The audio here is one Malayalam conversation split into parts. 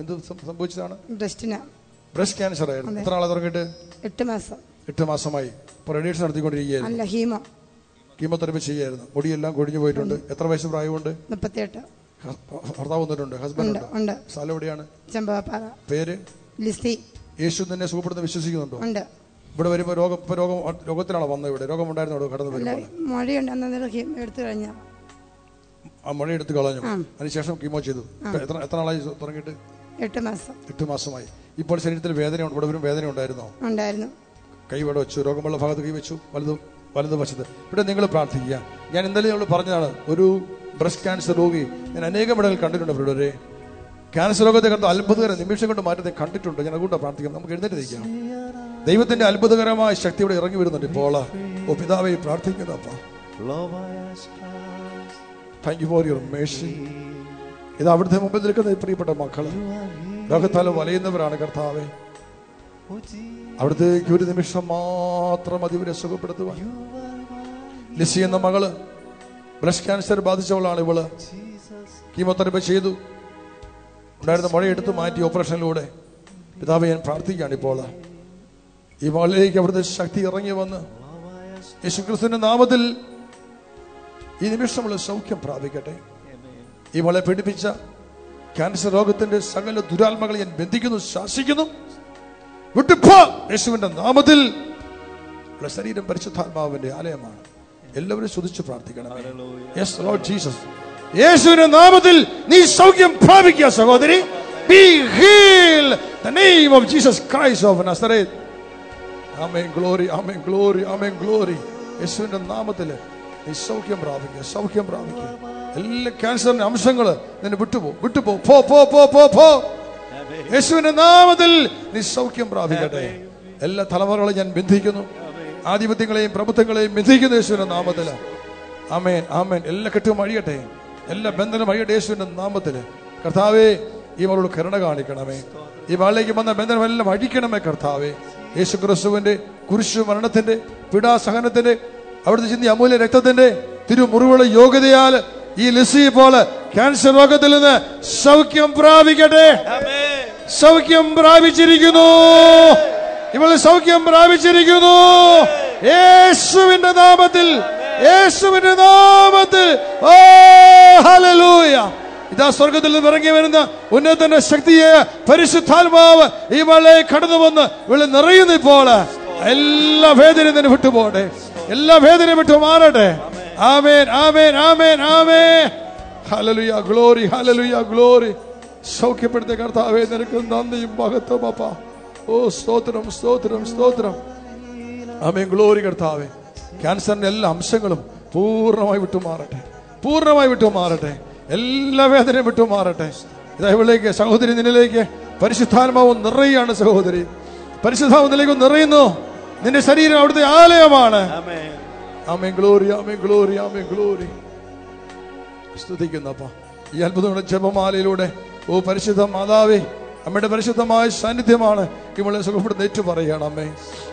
എന്ത് സം- സംഭവിച്ചതാണ് ബ്രസ്റ്റിന് ബ്രസ്റ്റ് ക്യാൻസർ ആയിരുന്നു എത്ര ആളെ തുടങ്ങിയിട്ട് എട്ട് മാസം എട്ട് മാസമായി ഇപ്പോൾ റേഡിയേഷൻ നടത്തിക്കൊണ്ടിരിക്കുകയായിരുന്നു അല്ല ഹീമോ കീമോതെറപ്പി ചെയ്യായിരുന്നു മുടിയെല്ലാം കൊഴിഞ്ഞു പോയിട്ടുണ്ട് എത്ര വയസ്സ് പ്രായമുണ്ട് മുപ്പത്തിയെട്ട് ഹ- ഭർത്താവ് വന്നിട്ടുണ്ട് ഹസ്ബൻഡ് ഉണ്ട് ഉണ്ട് ഉണ്ട് സ്ഥലം എവിടെയാണ് ചെമ്പകപ്പാറ പേര് ലിസ്തി യേശു നിന്നെ സുഖപ്പെടുന്ന വിശ്വസിക്കുന്നുണ്ടോ ഉണ്ട് ഇവിടെ വരുമ്പോൾ രോഗം ഇപ്പൊ രോഗം രോഗത്തിനാണോ വന്നത് ഇവിടെ രോഗമുണ്ടായിരുന്നു അവിടെ കടന്നു അല്ല വരുമ്പോൾ മഴയുണ്ട് അന്നേരം ഹീം എടുത്തു കഴിഞ്ഞ ആ മഴ എടുത്ത് കളഞ്ഞു അതിനുശേഷം കീമോ ചെയ്തു ഇപ്പൊ എത്ര എത്ര നാളായി തുടങ്ങിയിട്ട് എട്ട് മാസം എട്ട് മാസമായി ഇപ്പോൾ ശരീരത്തിൽ വേദനയുണ്ട് ഇവിടെ വരും വേദന ഉണ്ടായിരുന്നോ ഉണ്ടായിരുന്നു കൈ ഇവിടെ വെച്ചു രോഗമുള്ള ഭാഗത്ത് കൈ വെച്ചു വലത് വലത് വശത്ത് ഇവിടെ നിങ്ങൾ പ്രാർത്ഥിക്കുക ഞാൻ ഇന്നലെ നമ്മൾ പറഞ്ഞതാണ് ഒരു ബ്രസ്റ്റ് ക്യാൻസർ രോഗി ഞാൻ അനേകം ഇടങ്ങളിൽ കണ്ടിട്ടുണ്ട് ഇവിടെ ക്യാൻസർ രോഗത്തെ കണ്ട് അത്ഭുതകര നിമിഷം കൊണ്ട് മാറ്റത്തെ കണ്ടിട്ടുണ്ട് ഞാൻ അതുകൊണ്ട് പ്രാർത്ഥിക്കാം നമുക്ക് എഴുന്നേറ്റ് നിൽക്കാം ദൈവത്തിന്റെ അത്ഭുതകരമായ ശക്തി ഇവിടെ ഇറങ്ങി വരുന്നുണ്ട് ഇപ്പോൾ ഓ പിതാവെ പ്രാർത്ഥിക്കുന്നപ്പ Lord, I ask Christ, thank you for your mercy ഇത് അവിടുത്തെ മുമ്പിൽ നിൽക്കുന്ന ഈ പ്രിയപ്പെട്ട മക്കള് രോഗത്താൽ വലയുന്നവരാണ് കർത്താവെ oh Jesus, അവിടുത്തേക്ക് ഒരു നിമിഷം മാത്രം മതി ഇവരെ സുഖപ്പെടുത്തുവാൻ ലിസി എന്ന മകള് ബ്രസ്റ്റ് ക്യാൻസർ ബാധിച്ചവളാണ് ഇവള് Jesus, കീമോതെറപ്പി ചെയ്തു ഉണ്ടായിരുന്ന മുഴ എടുത്തു മാറ്റി ഓപ്പറേഷനിലൂടെ പിതാവ് ഞാൻ പ്രാർത്ഥിക്കുകയാണ് ഇപ്പോൾ ഈ മകളിലേക്ക് അവിടുത്തെ ശക്തി ഇറങ്ങി വന്ന് Lord, I ask, യേശുക്രിസ്തുവിന്റെ നാമത്തിൽ ഈ നിമിഷമുള്ള സൗഖ്യം പ്രാപിക്കട്ടെ Amen. ഈ മകളെ പീഡിപ്പിച്ച ക്യാൻസർ രോഗത്തിന്റെ സകല ദുരാത്മകളെ ഞാൻ ബന്ധിക്കുന്നു ശാസിക്കുന്നു വിട്ടുപോ യേശുവിന്റെ നാമത്തിൽ ഉള്ള ശരീരം പരിശുദ്ധാത്മാവിന്റെ ആലയമാണ് എല്ലാവരും ശ്രുതിച്ച് പ്രാർത്ഥിക്കണം Hallelujah. യെസ് ലോർഡ് ജീസസ് യേശുവിന്റെ നാമത്തിൽ നീ സൗഖ്യം പ്രാപിക്കുക സഹോദരി be heal the name of Jesus Christ of Nazareth amen glory amen glory amen glory യേശുവിന്റെ നാമത്തിൽ നീ സൗഖ്യം പ്രാപിക്കുക സൗഖ്യം പ്രാപിക്കുക എല്ലാ ക്യാൻസറിന്റെ അംശങ്ങള് നിന്നെ വിട്ടുപോ വിട്ടുപോ പോ പോ പോ പോ പോ Amen. യേശുവിന്റെ നാമത്തിൽ നീ സൗഖ്യം പ്രാപിക്കട്ടെ എല്ലാ തലമുറകളെയും ഞാൻ ബന്ധിക്കുന്നു ആധിപത്യങ്ങളെയും പ്രഭുത്വങ്ങളെയും ബന്ധിക്കുന്നു യേശുവിന്റെ നാമത്തിൽ ആമേൻ ആമേൻ എല്ലാ കെട്ടും അഴിയട്ടെ എല്ലാ ബന്ധനം അഴിയട്ടെ യേശുവിന്റെ നാമത്തിൽ കർത്താവേ ഈ മകളോട് കരുണ കാണിക്കണമേ ഈ മകളിലേക്ക് വന്ന ബന്ധനം എല്ലാം അഴിക്കണമേ കർത്താവേ യേശു ക്രിസ്തുവിന്റെ കുരിശു മരണത്തിന്റെ പിടാസഹനത്തിന്റെ അവിടുത്തെ ചിന്തി അമൂല്യ രക്തത്തിന്റെ തിരുമുറിവുള്ള യോഗ്യതയാൽ ഈ ലിസി പോലെ ക്യാൻസർ രോഗത്തിൽ നിന്ന് സൗഖ്യം പ്രാപിക്കട്ടെ Amen. സൗഖ്യം പ്രാപിച്ചിരിക്കുന്നു ഇവൾ സൗഖ്യം പ്രാപിച്ചിരിക്കുന്നു യേശുവിന്റെ നാമത്തിൽ യേശുവിന്റെ നാമത്തിൽ ഓ ഹല്ലേലൂയ ഇതാ സ്വർഗത്തിൽ നിന്ന് ഇറങ്ങി വരുന്ന ഉന്നതന്റെ ശക്തിയെ പരിശുദ്ധാത്മാവ് ഇവളെ കടന്നു വന്ന് ഇവളെ നിറയുന്നു ഇപ്പോൾ എല്ലാ വേദനയും തന്നെ വിട്ടുപോട്ടെ എല്ലാ വേദനയും വിട്ടു മാറട്ടെ amen amen amen amen hallelujah glory hallelujah glory സൗഖ്യപ്പെടുത്തിയ കർത്താവേ നിനക്ക് നന്ദിയും മഹത്വം അപ്പ ഓ സ്തോത്രം സ്തോത്രം സ്തോത്രം ആമേൻ ഗ്ലോറി കർത്താവേ ക്യാൻസറിന്റെ എല്ലാ അംശങ്ങളും പൂർണ്ണമായി വിട്ടുമാറട്ടെ പൂർണ്ണമായി വിട്ടുമാറട്ടെ എല്ലാ വേദനയും വിട്ടുമാറട്ടെ ഇതാ ഇവിടേക്ക് സഹോദരി നിന്നിലേക്ക് പരിശുദ്ധാത്മാവ് നിറയാണ് സഹോദരി പരിശുദ്ധാത്മാവ് നിന്നിലേക്ക് നിറയുന്നു നിന്റെ ശരീരം അവിടുത്തെ ആലയമാണ് Amen. Amen glory amen glory amen glory സ്തുതിക്കുന്നപ്പ ഈ അത്ഭുതങ്ങളുടെ ജപമാലയിലൂടെ ഓ പരിശുദ്ധ മാതാവേ അമ്മയുടെ പരിശുദ്ധമായ സാന്നിധ്യമാണ് ഇവളെ സുഖപ്പെടുന്ന ഏറ്റു പറയണം അമ്മേ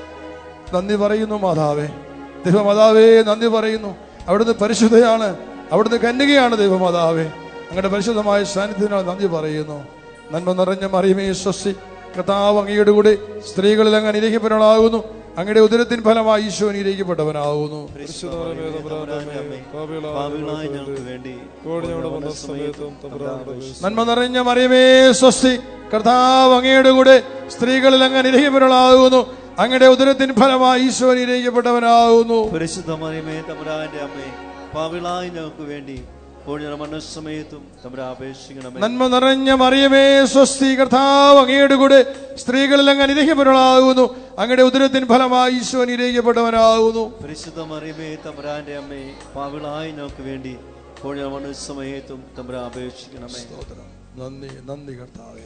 നന്ദി പറയുന്നു മാതാവേ ദൈവമാതാവേ നന്ദി പറയുന്നു അവിടുന്ന് പരിശുദ്ധയാണ് അവിടുന്ന് കന്യകയാണ് ദൈവമാതാവേ അങ്ങയുടെ പരിശുദ്ധമായ സാന്നിധ്യത്തിനാണ് നന്ദി പറയുന്നു നന്മ നിറഞ്ഞ മറിയമേ സ്വസ്തി കർത്താവ് അങ്ങയുടെ കൂടെ സ്ത്രീകളിൽ അങ്ങ് അനുഗ്രഹിക്കപ്പെടാനാകുന്നു അങ്ങയുടെ ഉദരത്തിൻ ഫലമായി ഈശോ അനുഗ്രഹിക്കപ്പെട്ടവനാകുന്നു പരിശുദ്ധമേ, തമ്പുരാന്റെ അമ്മേ, പാപികളായ ഞങ്ങൾക്ക് വേണ്ടി ഞങ്ങളുടെ മരണസമയത്തും തമ്പുരാനോട് നന്മ നിറഞ്ഞ മറിയമേ സ്വസ്തി കർത്താവ് അങ്ങയുടെ കൂടെ സ്ത്രീകളിൽ അങ്ങ് അനുഗ്രഹിക്കപ്പെടാനാകുന്നു അങ്ങയുടെ ഉദരത്തിൻ ഫലമായി ഈശോ അനുഗ്രഹിക്കപ്പെട്ടവനാകുന്നു പരിശുദ്ധമറിയമേ തമ്പുരാന്റെ അമ്മേ പാപികളായ ഞങ്ങൾക്ക് വേണ്ടി ഇപ്പോൾ ഞങ്ങളുടെ മരണസമയത്തും തമ്പുരാ അപേക്ഷിക്കണമേ നന്മ നിറഞ്ഞ മറിയമേ സ്വസ്തി കർത്താവ് അങ്ങയുടെ കൂടെ സ്ത്രീകളിൽ അങ്ങ് അനുഗ്രഹിക്കപ്പെടാനാകുന്നു അങ്ങയുടെ ഉദരത്തിൻ ഫലമായി ഈശോ അനുഗ്രഹിക്കപ്പെട്ടവനാകുന്നു പരിശുദ്ധമറിയമേ തമ്പുരാന്റെ അമ്മേ പാപികളായ ഞങ്ങൾക്ക് വേണ്ടി ഇപ്പോൾ ഞങ്ങളുടെ മരണസമയത്തും തമ്പുരാ അപേക്ഷിക്കണമേ സ്തോത്രം നന്ദി നന്ദി കർത്താവേ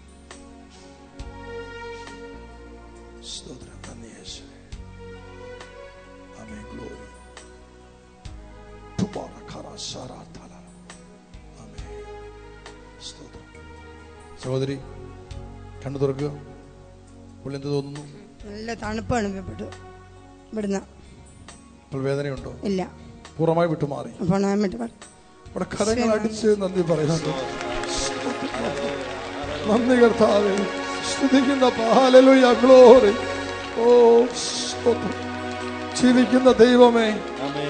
സ്തോത്രം നന്ദി യേശുവേ ആമേൻ ഗ്ലോറി തുബാറഖറ ശറാതല ആമേൻ സ്തോത്രം സഹോദരി കണ്ണു തുറക്കുക പുള്ളി എന്ത് തോന്നുന്നു നല്ല തണുപ്പ് അനുഭവപ്പെട്ടു ഇവിടുന്ന് ഇപ്പോൾ വേദനയുണ്ടോ ഇല്ല പൂർണ്ണമായി വിട്ടുമാറി അപ്പോൾ ഞാൻ വിട്ട് പറ അവിടെ കരങ്ങൾ അടിച്ച് നന്ദി പറയുന്നുണ്ട് നന്ദി കർത്താവേ സ്തുതിക്കുന്ന ഹാലലുയ ഗ്ലോറി ഓ സ്തോത്രം. ജീവിക്കുന്ന ദൈവമേ ആമേൻ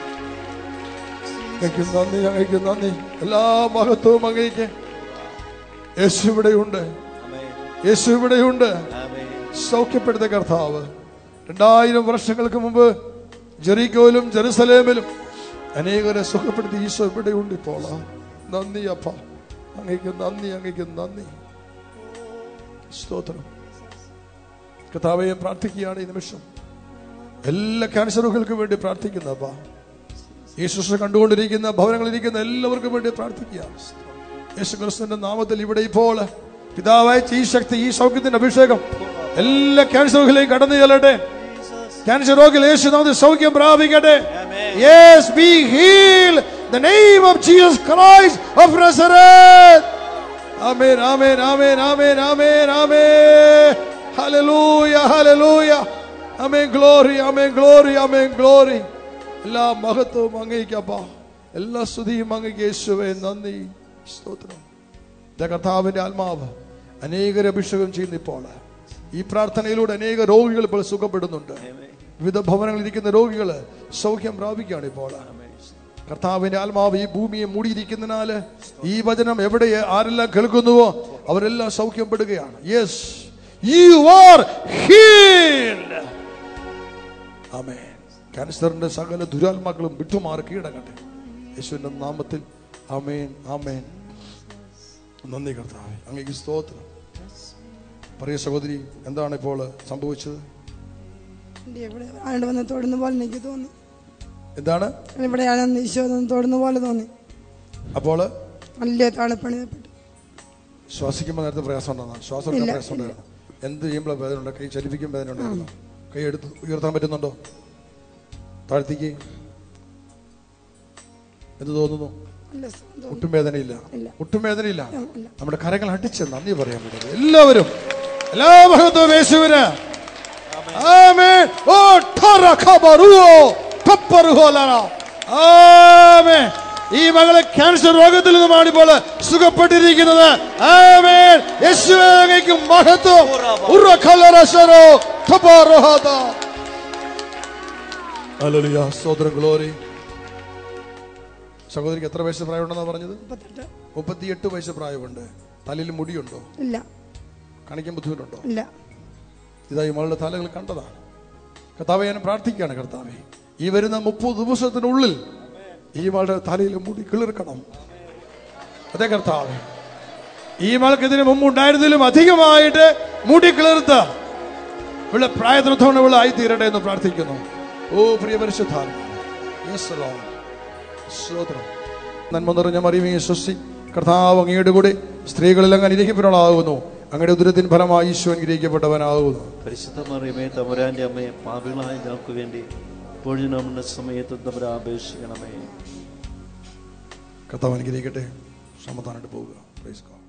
അങ്ങയ്ക്ക് നന്ദി അങ്ങയ്ക്ക് നന്ദി എല്ലാ മഹത്വവും അങ്ങയ്ക്ക് യേശു ഇവിടെയുണ്ട് ആമേൻ യേശു ഇവിടെയുണ്ട് ആമേൻ സൗഖ്യപ്പെടുത്ത കർത്താവ് രണ്ടായിരം വർഷങ്ങൾക്ക് മുമ്പ് ജെറിക്കോയിലും ജെറുസലേമിലും അനേകരെ സുഖപ്പെടുത്തി ഈശോ ഇവിടെയുണ്ട് ഇപ്പോൾ നന്ദി അപ്പ അങ്ങയ്ക്ക് നന്ദി അങ്ങയ്ക്ക് നന്ദി സ്തോത്രം കർത്താവെ പ്രാർത്ഥിക്കുകയാണ് ഈ നിമിഷം എല്ലാ ക്യാൻസറുകൾക്കും വേണ്ടി പ്രാർത്ഥിക്കുന്ന അപ്പ ഈ ശുശ്രൂഷ കണ്ടുകൊണ്ടിരിക്കുന്ന ഭവനങ്ങളിലിരിക്കുന്ന എല്ലാവർക്കും വേണ്ടി പ്രാർത്ഥിക്കുക യേശു ക്രിസ്തുവിന്റെ നാമത്തിൽ ഇവിടെ ഇപ്പോൾ പിതാവായ ഈ ശക്തി ഈ സൗഖ്യത്തിന്റെ അഭിഷേകം എല്ലാ ക്യാൻസറുകളിലേക്കും കടന്നു ചെല്ലട്ടെ ക്യാൻസർ രോഗികൾ യേശു നാമത്തിൽ സൗഖ്യം പ്രാപിക്കട്ടെ yes be heal the name of Jesus Christ of Nazareth amen amen amen amen amen amen hallelujah hallelujah amen glory amen glory amen glory എല്ലാ മഹത്വവും അങ്ങേക്കപ്പാ എല്ലാ സ്തുതിയും അങ്ങേക്ക് യേശുവേ നന്ദി സ്തോത്രം ദേ കർത്താവിന്റെ ആത്മാവ് അനേകരെ അഭിഷേകം ചെയ്യുന്നു ഇപ്പോൾ ഈ പ്രാർത്ഥനയിലൂടെ അനേക രോഗികൾ ഇപ്പോൾ സുഖപ്പെടുന്നുണ്ട് വിവിധ ഭവനങ്ങളിൽ ഇരിക്കുന്ന രോഗികൾ സൗഖ്യം പ്രാപിക്കുകയാണ് ഇപ്പോൾ കർത്താവിന്റെ ആത്മാവ് ഈ ഭൂമിയെ മൂടിയിരിക്കുന്നതിനാല് ഈ വചനം എവിടെ ആരെല്ലാം കേൾക്കുന്നുവോ അവരെല്ലാം സൗഖ്യപ്പെടുകയാണ് yes you are healed amen ക്യാൻസറിന്റെ സകല ദുരാത്മാക്കളും വിട്ടുമാറി കീഴടങ്ങട്ടെ യേശുവിന്റെ നാമത്തിൽ ആമേൻ ആമേൻ നന്ദി കർത്താവേ അങ്ങേക്ക് സ്തോത്രം പറയ സഹോദരി എന്താണ് ഇപ്പോൾ സംഭവിച്ചത് എൻ്റെ ഇവിടെ ആണ്ട് വന്ന് തൊടുന്ന പോലെ എനിക്ക് തോന്നി എന്താണ് ഇവിടെയാണെന്ന് ഈശോ ഒന്ന് തൊടുന്ന പോലെ തോന്നി അപ്പോൾ നല്ല തണുപ്പണിയപ്പെട്ടു ശ്വാസിക്കുമ്പോൾ നേരത്തെ പ്രയാസം ഉണ്ടാകുന്ന ശ്വാസം എടുക്കാൻ ഇല്ല, പ്രയാസം ഉണ്ടായിരുന്നു എന്ത് ചെയ്യുമ്പോൾ വേദന ഉണ്ട് കൈ ചലിപ്പിക്കും വേദന ഉണ്ടായിരുന്നു കൈ എടുത്ത് ഉയർത്താൻ പറ്റുന്നുണ്ടോ താഴ്ത്തിക്ക് എന്ത് തോന്നുന്നു നല്ല സുഖം തോന്നി. ഒട്ടും വേദനയില്ല ഇല്ല. ഒട്ടും വേദനയില്ല ഇല്ല. നമ്മുടെ കരങ്ങൾ അടിച്ച് നന്ദി പറയാൻ പറ്റുന്നത് എല്ലാവരും എല്ലാ മഹത്വവും യേശുവിന് ആമേൻ ഓ ഠറ ഖബറുവോ ഖപ്പറുഹോ ലറ. ആമേൻ ഈ മകളെ ക്യാൻസർ രോഗത്തിൽ നിന്നുമാണ് ഇപ്പോൾ സുഖപ്പെട്ടിരിക്കുന്നത് ആമേൻ യേശുവേ അങ്ങേക്ക് മഹത്വം ഉറ ഖലറ ശരോ ഖബറുഹദ. ഹല്ലേലൂയ സ്തോത്രം ഗ്ലോറി സഹോദരിക്ക് എത്ര വയസ്സ് പ്രായമുണ്ടെന്നാണ് പറഞ്ഞത് മുപ്പത്തെട്ട് മുപ്പത്തിയെട്ട് വയസ്സ് പ്രായമുണ്ട് തലയിൽ മുടിയുണ്ടോ ഇല്ല കാണിക്കാൻ ബുദ്ധിമുട്ടുണ്ടോ ഇല്ല ഇതാ ഈ മകളുടെ തലകൾ കണ്ടതാണ് കർത്താവെ ഞാൻ പ്രാർത്ഥിക്കുകയാണ് കർത്താവെ ഈ വരുന്ന മുപ്പത് ദിവസത്തിനുള്ളിൽ ഈ മകളുടെ തലയിൽ മുടി കിളിർക്കണം അതെ കർത്താവെ ഈ മകൾക്ക് ഇതിന് മുമ്പ് ഉണ്ടായിരുന്നതിലും അധികമായിട്ട് മുടി കിളിർത്ത ഇവിടെ പ്രായതൃത്വം ഇവിടെ ആയിത്തീരട്ടെ എന്ന് പ്രാർത്ഥിക്കുന്നു ഓ പ്രിയ പരിശുദ്ധാത്മ യെസ് ലോർഡ് സ്തോത്രം നന്മ നിറഞ്ഞ മറിയമേ സ്വസ്തി കർത്താവ് അങ്ങയുടെ കൂടെ സ്ത്രീകളിൽ അങ്ങ് അനുഗ്രഹിക്കപ്പെട്ടവളാകുന്നു അങ്ങയുടെ ഉദരത്തിൻ ഫലമായി ഈശോ അനുഗ്രഹിക്കപ്പെട്ടവനാകുന്നു പരിശുദ്ധ മറിയമേ തമ്പുരാന്റെ അമ്മയെ പാപികളായ ഞങ്ങൾക്ക് വേണ്ടി ഇപ്പോഴും നമ്മുടെ സമയത്ത് തമ്പുരാ അപേക്ഷിക്കണമേ കർത്താവ് അനുഗ്രഹിക്കട്ടെ സമാധാനമായിട്ട് പോവുക Praise God.